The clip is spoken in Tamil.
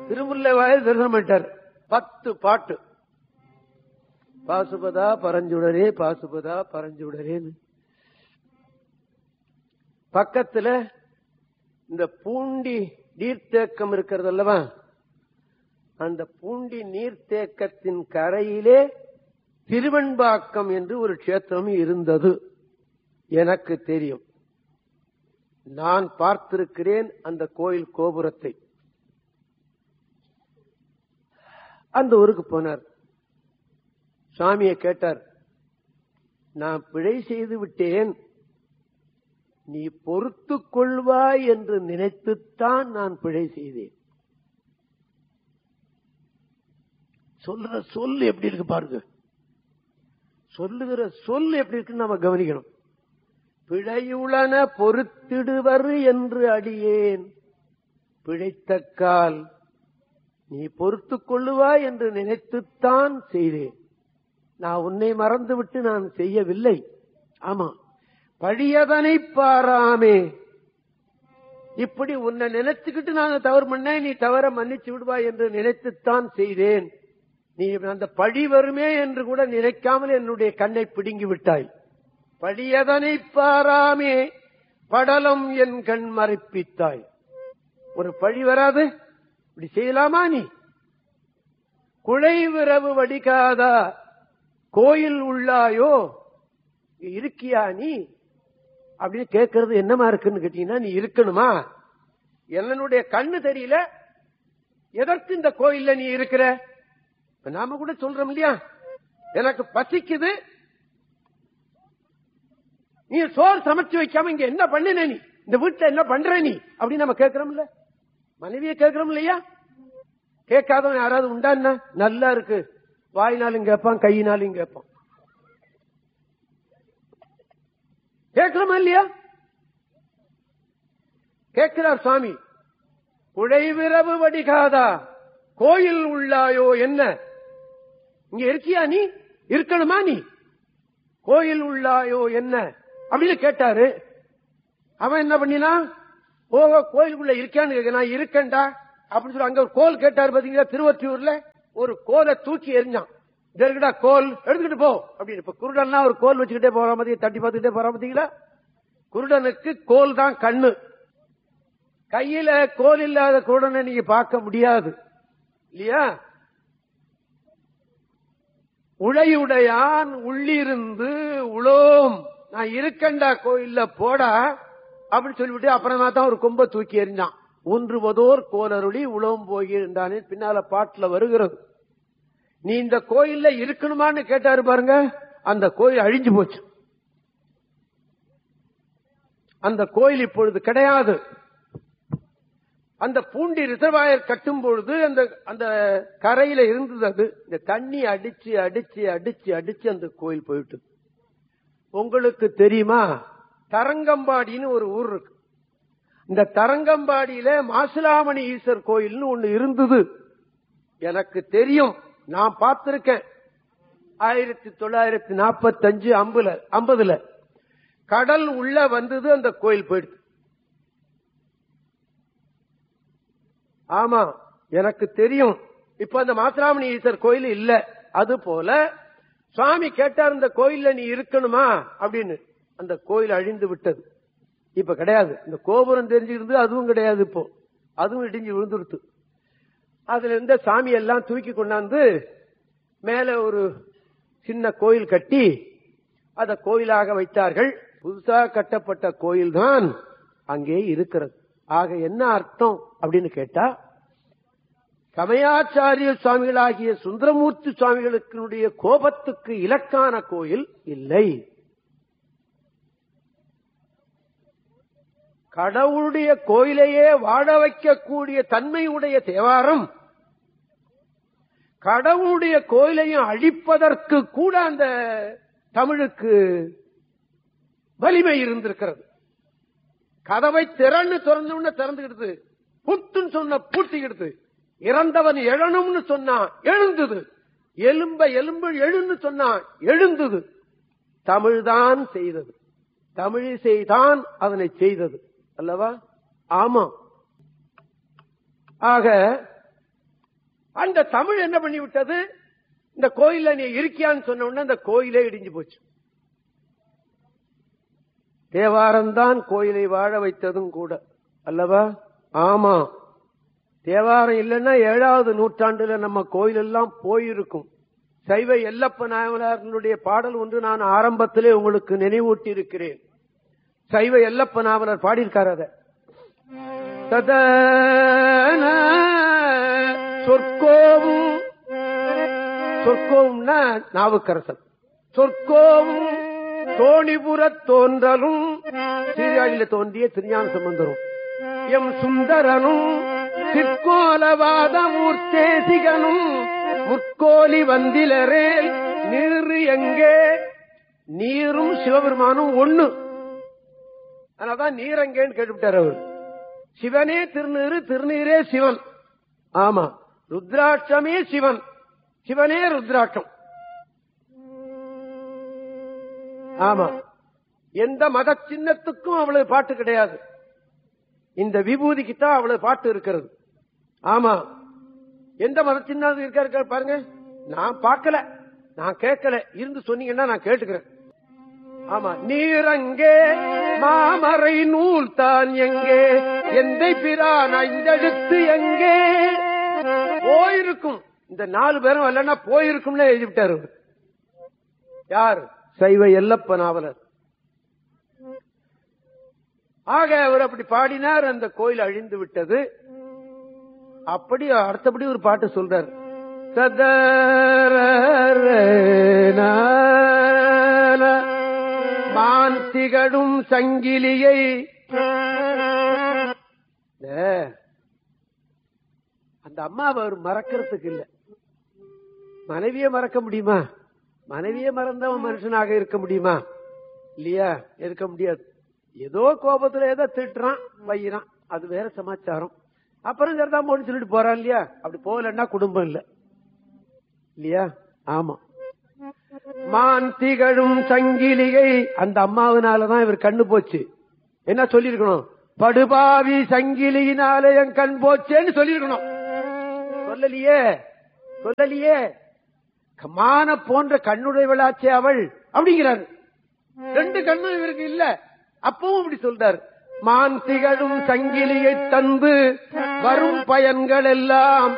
திருமுல்லை வாயில் தரிசனம் பண்ணிட்டார் பத்து பாட்டு பாசுபதா பரஞ்சுடரே பாசுபதா பரஞ்சுடரேன்னு பக்கத்துல இந்த பூண்டி நீர்த்தேக்கம் இருக்கிறது அல்லவா அந்த பூண்டி நீர்த்தேக்கத்தின் கரையிலே திருவெண்பாக்கம் என்று ஒரு க்ஷேத்திரம் இருந்தது எனக்கு தெரியும் நான் பார்த்திருக்கிறேன் அந்த கோயில் கோபுரத்தை அந்த ஊருக்கு போனார் சுவாமியை கேட்டார் நான் பிழை செய்து விட்டேன் நீ பொறுத்துக் கொள்வாய் என்று நினைத்துத்தான் நான் பிழை செய்தேன் சொல்ற சொல் எப்படி இருக்கு பாருங்க சொல்லுகிற சொல் எப்படி இருக்குன்னு நாம கவனிக்கணும் பிழையுளன பொறுத்திடுவர் என்று அடியேன் பிழைத்தக்கால் நீ பொறுத்துக் கொள்ளுவாய் என்று நினைத்துத்தான் செய்தேன் நான் உன்னை மறந்துவிட்டு நான் செய்யவில்லை ஆமா பழியதனை பாராமே இப்படி உன்னை நினைச்சுக்கிட்டு நான் தவறு பண்ணேன் நீ தவற மன்னிச்சு விடுவாய் என்று நினைத்துத்தான் செய்தேன் நீ அந்த பழி வருமே என்று கூட நினைக்காமல் என்னுடைய கண்ணை பிடுங்கி விட்டாய் பழியதனை பாராமே படலம் என் கண் மறைப்பித்தாய் ஒரு பழி வராது இப்படி செய்யலாமா நீ குழை விரவு வடிக்காதா கோயில் உள்ளாயோ இங்க இருக்கியா நீ அப்படின்னு கேட்கறது என்னமா இருக்குன்னு கேட்டீங்கன்னா நீ இருக்கணுமா என்னுடைய கண்ணு தெரியல எதற்கு இந்த கோயில்ல நீ இருக்கிற இப்ப நாம கூட சொல்றோம் இல்லையா எனக்கு பசிக்குது நீ சோறு சமைச்சு வைக்காம இங்க என்ன பண்ணின நீ இந்த வீட்டுல என்ன பண்ற நீ அப்படின்னு நம்ம கேட்கிறோம்ல மனைவியை கேட்கிறோம் இல்லையா கேட்காதவன் யாராவது உண்டா என்ன நல்லா இருக்கு வாயினாலும் கேட்பான் கையினாலும் கேட்பான் கேட்கிறோமா இல்லையா கேட்கிறார் சுவாமி குழைவிரவு வடிகாதா கோயில் உள்ளாயோ என்ன இங்க இருக்கியா நீ இருக்கணுமா நீ கோயில் உள்ளாயோ என்ன அப்படின்னு கேட்டாரு அவன் என்ன பண்ணினா போக கோயிலுக்குள்ள இருக்கான்னு கேட்க நான் இருக்கேன்டா அப்படின்னு சொல்லி அங்க ஒரு கோல் கேட்டாரு பாத்தீங்களா திருவொற்றியூர்ல ஒரு கோலை தூக்கி எரிஞ்சான் "இதோ இருக்குடா கோல் எடுத்துக்கிட்டு போ அப்படின்னு இப்ப குருடன்னா ஒரு கோல் வச்சுக்கிட்டே போற மாதிரி தட்டி பார்த்துக்கிட்டே போற பாத்தீங்களா குருடனுக்கு கோல் தான் கண்ணு கையில கோல் இல்லாத குருடனை நீங்க பார்க்க முடியாது இல்லையா உழையுடையான் உள்ளிருந்து உளோம் நான் இருக்கண்டா கோயில்ல போடா அப்படின்னு சொல்லிவிட்டு அப்புறமா தான் ஒரு கொம்ப தூக்கி எறிஞ்சான் ஒன்றுவதோர் கோலருளி உளவும் போகின்றானே பின்னால பாட்டுல வருகிறது நீ இந்த கோயில்ல இருக்கணுமான்னு கேட்டாரு பாருங்க அந்த கோயில் அழிஞ்சு போச்சு அந்த கோயில் இப்பொழுது கிடையாது அந்த பூண்டி ரிசர்வாயர் கட்டும் பொழுது அந்த அந்த கரையில இருந்தது அது இந்த தண்ணி அடிச்சு அடிச்சு அடிச்சு அடிச்சு அந்த கோயில் போயிட்டு உங்களுக்கு தெரியுமா தரங்கம்பாடின்னு ஒரு ஊர் இருக்கு இந்த தரங்கம்பாடியில மாசிலாமணி ஈஸ்வர் கோயில்னு ஒண்ணு இருந்தது எனக்கு தெரியும் நான் பார்த்திருக்கேன் ஆயிரத்தி தொள்ளாயிரத்தி நாற்பத்தி அஞ்சு ஐம்பதுல ஐம்பதுல கடல் உள்ள வந்தது அந்த கோயில் போயிடுச்சு ஆமா எனக்கு தெரியும் இப்ப அந்த மாசிலாமணி ஈஸ்வர் கோயில் இல்ல அது போல சுவாமி கேட்டார் இந்த கோயில்ல நீ இருக்கணுமா அப்படின்னு அந்த கோயில் அழிந்து விட்டது இப்ப கிடையாது இந்த கோபுரம் தெரிஞ்சிருந்து அதுவும் கிடையாது இப்போ அதுவும் இடிஞ்சு விழுந்துருத்து அதுல இருந்த சாமி எல்லாம் தூக்கி கொண்டாந்து மேல ஒரு சின்ன கோயில் கட்டி அத கோயிலாக வைத்தார்கள் புதுசா கட்டப்பட்ட கோயில் தான் அங்கே இருக்கிறது ஆக என்ன அர்த்தம் அப்படின்னு கேட்டா சமயாச்சாரிய சுவாமிகளாகிய சுந்தரமூர்த்தி சுவாமிகளுக்கு கோபத்துக்கு இலக்கான கோயில் இல்லை கடவுளுடைய கோயிலையே வாழ வைக்கக்கூடிய தன்மையுடைய தேவாரம் கடவுளுடைய கோயிலையும் அழிப்பதற்கு கூட அந்த தமிழுக்கு வலிமை இருந்திருக்கிறது கதவை திறன்னு திறந்து திறந்துகிடுது புட்டுன்னு சொன்ன பூட்டிக்கிடுது இறந்தவன் எழணும்னு சொன்னா எழுந்தது எலும்ப எலும்பு எழுன்னு சொன்னா எழுந்தது தமிழ்தான் செய்தது தமிழிசைதான் அதனை செய்தது அல்லவா ஆமா ஆக அந்த தமிழ் என்ன பண்ணி விட்டது இந்த கோயில்ல நீ இருக்கியான்னு சொன்ன உடனே அந்த கோயிலே இடிஞ்சு போச்சு தேவாரம்தான் கோயிலை வாழ வைத்ததும் கூட அல்லவா ஆமா தேவாரம் இல்லைன்னா ஏழாவது நூற்றாண்டுல நம்ம கோயில் எல்லாம் போயிருக்கும் சைவ எல்லப்ப நாவலர்களுடைய பாடல் ஒன்று நான் ஆரம்பத்திலே உங்களுக்கு நினைவூட்டி இருக்கிறேன் சைவ எல்லப்ப நாவலர் பாடியிருக்கார் அத ததன சொற்கோவும் சொற்கோவும்னா நாவுக்கரசன் சொற்கோவும் தோணிபுரத் தோன்றலும் சீர்காழியில தோன்றிய திருஞான சம்பந்தரும் எம் சுந்தரனும் சிற்கோலவாத மூர்த்தேசிகனும் முற்கோலி வந்திலரேல் நீர் எங்கே நீரும் சிவபெருமானும் ஒண்ணு அதனாலதான் நீர் எங்கேன்னு கேட்டுவிட்டார் அவர் சிவனே திருநீரு திருநீரே சிவன் ஆமா ருத்ராட்சமே சிவன் சிவனே ருத்ராட்சம் ஆமா எந்த மத சின்னத்துக்கும் அவ்வளவு பாட்டு கிடையாது இந்த விபூதிக்கு தான் அவ்வளவு பாட்டு இருக்கிறது ஆமா எந்த மத சின்னம் இருக்கா இருக்கா பாருங்க நான் பார்க்கல நான் கேட்கல இருந்து சொன்னீங்கன்னா நான் கேட்டுக்கிறேன் ஆமா நீரங்கே மாமரை நூல் தான் எங்கே எந்தை பிரான் ஐந்தெழுத்து எங்கே போயிருக்கும் இந்த நாலு பேரும் இல்லைன்னா போயிருக்கும்னு எழுதி விட்டாரு அவரு. யார் சைவ எல்லப்ப நாவலர் ஆக அவர் அப்படி பாடினார் அந்த கோயில் அழிந்து விட்டது அப்படி அடுத்தபடி ஒரு பாட்டு சொல்றார் மான் திகழும் சங்கிலியை ஏ, அந்த அம்மாவை அவர் மறக்கிறதுக்கு இல்ல மனைவியை மறக்க முடியுமா மனைவியை மறந்தவன் மனுஷனாக இருக்க முடியுமா இல்லையா இருக்க முடியாது ஏதோ கோபத்துல ஏதோ திட்டுறான் வையிறான் அது வேற சமாச்சாரம் அப்புறம் சரிதான் போன்னு சொல்லிட்டு போறான் இல்லையா அப்படி போகலன்னா குடும்பம் இல்ல இல்லையா ஆமா மான் திகழும் சங்கிலிகை அந்த அம்மாவினாலதான் இவர் கண்ணு போச்சு என்ன சொல்லிருக்கணும் படுபாவி சங்கிலியினால என் கண் போச்சேன்னு சொல்லிருக்கணும் சொல்லலையே சொல்லலையே மான போன்ற கண்ணுடையவளாச்சே அவள் அப்படிங்கிறாரு ரெண்டு கண்ணும் இவருக்கு இல்ல அப்பவும் இப்படி சொல்றாரு மான் திகழும் சங்கிலியை தந்து வரும் பயன்கள் எல்லாம்